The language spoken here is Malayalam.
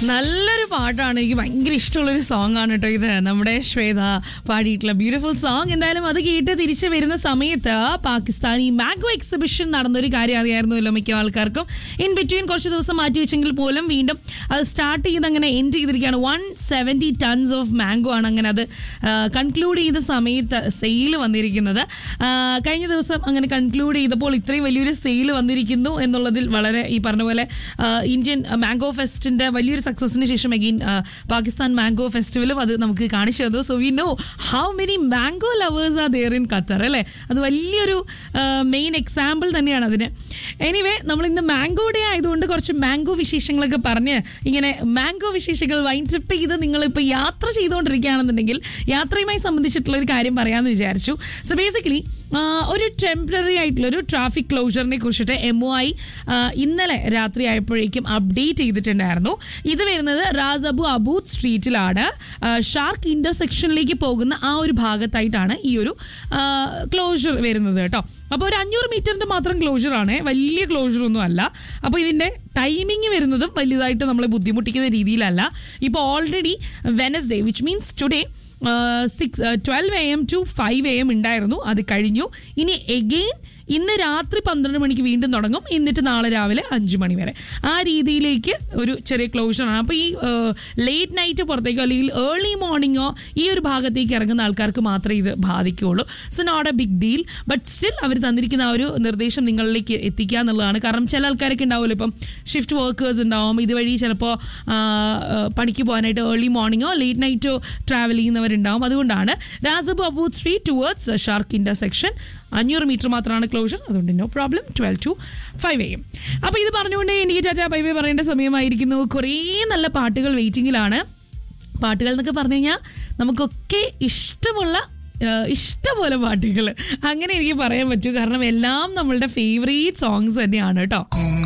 നല്ലൊരു പാട്ടാണ് എനിക്ക് ഭയങ്കര ഇഷ്ടമുള്ളൊരു സോങ് ആണ് കേട്ടോ ഇത് നമ്മുടെ ശ്വേത പാടിയിട്ടുള്ള ബ്യൂട്ടിഫുൾ സോങ് എന്തായാലും അത് കേട്ട് തിരിച്ചു വരുന്ന സമയത്ത് പാകിസ്ഥാനി മാംഗോ എക്സിബിഷൻ നടന്നൊരു കാര്യം അറിയായിരുന്നല്ലോ മിക്ക ആൾക്കാർക്കും ഇൻ ബിറ്റ്വീൻ കുറച്ച് ദിവസം മാറ്റി വെച്ചെങ്കിൽ പോലും വീണ്ടും അത് സ്റ്റാർട്ട് ചെയ്ത് അങ്ങനെ എൻഡ് ചെയ്തിരിക്കുകയാണ് one seventy tons of mango ആണ് അങ്ങനെ അത് കൺക്ലൂഡ് ചെയ്ത സമയത്ത് സെയിൽ വന്നിരിക്കുന്നത് ആ, കഴിഞ്ഞ ദിവസം അങ്ങനെ കൺക്ലൂഡ് ചെയ്തപ്പോൾ ഇത്രയും വലിയൊരു സെയിൽ വന്നിരിക്കുന്നു എന്നുള്ളതിൽ വളരെ ഈ പറഞ്ഞ പോലെ ആ, ഇന്ത്യൻ മാംഗോ ഫെസ്റ്റിന്റെ വലിയൊരു സക്സസിന് ശേഷം അഗെയിൻ പാകിസ്ഥാൻ മാംഗോ ഫെസ്റ്റിവലും അത് നമുക്ക് കാണിച്ചു തന്നു so we know how many mango lovers are there in Qatar അല്ലേ അത് വലിയൊരു മെയിൻ എക്സാമ്പിൾ തന്നെയാണ് അതിന് എനിവേ നമ്മൾ ഇന്ന് മാംഗോ ഡേ ആയതുകൊണ്ട് കുറച്ച് മാംഗോ വിശേഷങ്ങളൊക്കെ പറഞ്ഞ് ഇങ്ങനെ മാംഗോ വിശേഷങ്ങൾ വൈൻഡപ്പ് ചെയ്ത് നിങ്ങളിപ്പോൾ യാത്ര ചെയ്തുകൊണ്ടിരിക്കുകയാണെന്നുണ്ടെങ്കിൽ യാത്രയുമായി സംബന്ധിച്ചിട്ടുള്ള ഒരു കാര്യം പറയാമെന്ന് വിചാരിച്ചു സോ ബേസിക്കലി ഒരു ടെമ്പററി ആയിട്ടുള്ള ഒരു ട്രാഫിക് ക്ലോഷറിനെ കുറിച്ചിട്ട് എം ഒ ഐ ഇന്നലെ രാത്രി ആയപ്പോഴേക്കും അപ്ഡേറ്റ് ചെയ്തിട്ടുണ്ടായിരുന്നു ഇത് വരുന്നത് റാസബു അബൂത്ത് സ്ട്രീറ്റിലാണ് ആ, ഷാർക്ക് ഇന്റർസെക്ഷനിലേക്ക് പോകുന്ന ആ ഒരു ഭാഗത്തായിട്ടാണ് ഈ ഒരു ക്ലോഷർ വരുന്നത് കേട്ടോ അപ്പോൾ ഒരു അഞ്ഞൂറ് മീറ്ററിന്റെ മാത്രം ക്ലോഷർ ആണ് വലിയ ക്ലോഷർ ഒന്നും അല്ല അപ്പോൾ ഇതിന്റെ ടൈമിംഗ് വരുന്നതും വലുതായിട്ട് നമ്മളെ ബുദ്ധിമുട്ടിക്കുന്ന രീതിയിലല്ല ഇപ്പോൾ already Wednesday which means today six twelve A M to five A M ഉണ്ടായിരുന്നു അത് കഴിഞ്ഞു ഇനി എഗെയിൻ ഇന്ന് രാത്രി പന്ത്രണ്ട് മണിക്ക് വീണ്ടും തുടങ്ങും എന്നിട്ട് നാളെ രാവിലെ അഞ്ച് മണി വരെ ആ രീതിയിലേക്ക് ഒരു ചെറിയ ക്ലോഷറാണ് അപ്പോൾ ഈ ലേറ്റ് നൈറ്റ് പുറത്തേക്കോ അല്ലെങ്കിൽ ഏർലി മോർണിംഗോ ഈ ഒരു ഭാഗത്തേക്ക് ഇറങ്ങുന്ന ആൾക്കാർക്ക് മാത്രമേ ഇത് ബാധിക്കുകയുള്ളൂ so not a big deal but still അവർ തന്നിരിക്കുന്ന ആ ഒരു നിർദ്ദേശം നിങ്ങളിലേക്ക് എത്തിക്കുക എന്നുള്ളതാണ് കാരണം ചില ആൾക്കാരൊക്കെ ഉണ്ടാവുമല്ലോ ഇപ്പം ഷിഫ്റ്റ് വർക്കേഴ്സ് ഉണ്ടാവും ഇതുവഴി ചിലപ്പോൾ പണിക്ക് പോകാനായിട്ട് ഏർലി മോർണിംഗോ ലേറ്റ് നൈറ്റോ ട്രാവൽ ചെയ്യുന്നവരുണ്ടാവും അതുകൊണ്ടാണ് Ras Abu Aboud street towards Sharq intersection അഞ്ഞൂറ് മീറ്റർ മാത്രമാണ് ക്ലോഷർ അതുകൊണ്ട് no problem twelve to five A M അപ്പോൾ ഇത് പറഞ്ഞുകൊണ്ട് എനിക്ക് ടാറ്റാ ബൈ ബൈ പറയേണ്ട സമയമായിരിക്കുന്നു കുറേ നല്ല പാട്ടുകൾ വെയിറ്റിംഗിലാണ് പാട്ടുകൾ എന്നൊക്കെ പറഞ്ഞു കഴിഞ്ഞാൽ നമുക്കൊക്കെ ഇഷ്ടമുള്ള ഏഹ്, ഇഷ്ടംപോലെ പാട്ടുകൾ അങ്ങനെ എനിക്ക് പറയാൻ പറ്റൂ കാരണം എല്ലാം നമ്മളുടെ ഫേവറേറ്റ് സോങ്സ് തന്നെയാണ് കേട്ടോ